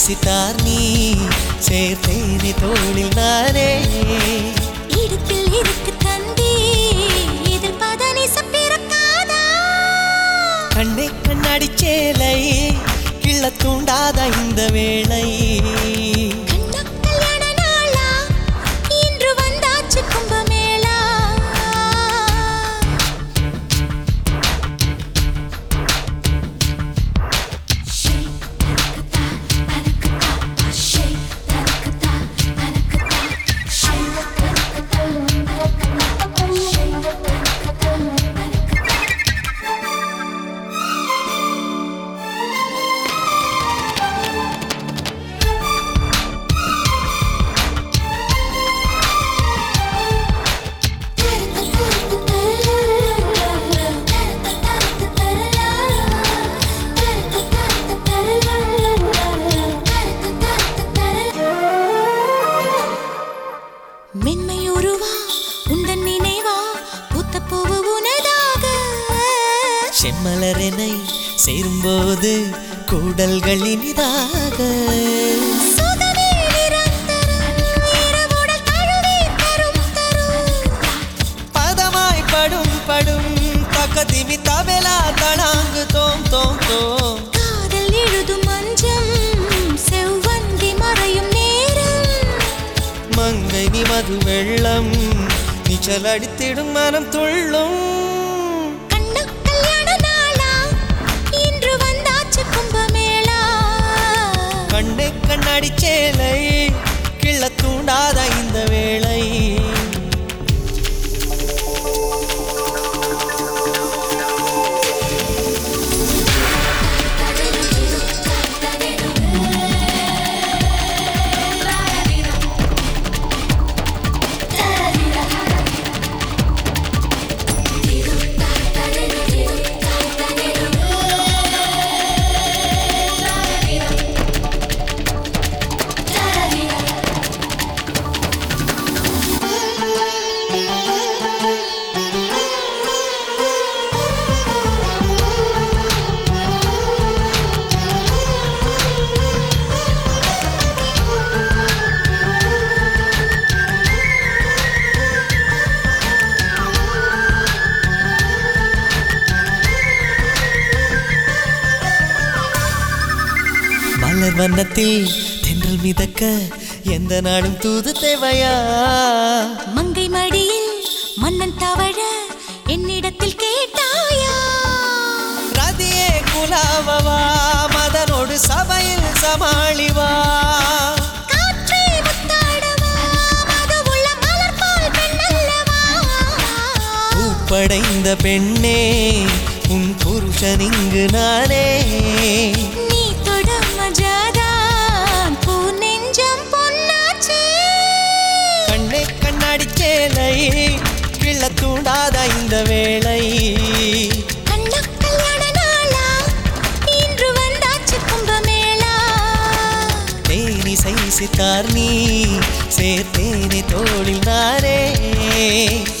சித்தார் நீ சேர்த்தேனே தோளில் நானே இடுப்பில் இருக்கு தந்தி இதில் பதனிச பிறக்காதா கண்ணே கண்ணாடி சேலை கிள்ள தூண்டாத இந்த வேளை கண்ணா கல்யாண நாளா இன்று வந்தாச்சு கும்பமேளா மென்மையுருவா உந்தன் நினைவா பூத்த பூவு உனதாக செம்மலரெனை சேரும்போது கூடல்கள் இனிதாக சுகமே நிரந்தரம், இரவுடல் தழுவி தரும் தரும். பதமாய் படும் படும் தக்கதிமி தபெலா தடாங்கு தோம் தோம் தோம் காதல் எழுதும் மஞ்சம் செவ்வந்தி மறையும் நேரம் மங்கை நீ மது வெள்ளம் நீச்சல் அடித்திடும் மனம் துள்ளும் கண்ணா கல்யாண நாளா இன்று வந்தாச்சு கும்பமேளா கண்ணே கண்ணாடி சேலை கிள்ள தூண்டாத இந்த வேளை மலர் வண்ணத்தில் தென்றல் மிதக்க எந்த நாடும் தூது தேவையா மங்கை மடியில் மன்னன் தவழ என்னிடத்தில் கேட்டாயா ரதியே குலாவவா மதனோடு சபையில் சமாளிவா காற்றே முத்தாடவா மதுவுள்ள மலர்பால் பெண்ணல்லவா பூப்படைந்த பெண்ணே உன் புருஷன் இங்கு நானே நீ தொட மஜாதான் பூ நெஞ்சம் பொன்னாச்சே கண்ணே கண்ணாடி சேலை கிள்ள தூண்டாத இந்த வேளை கண்ணா கல்யாண நாளா இன்று வந்தாச்சு கும்பமேளா தேனிசை சித்தார் நீ சேர்த்தேனே தோளில் நானே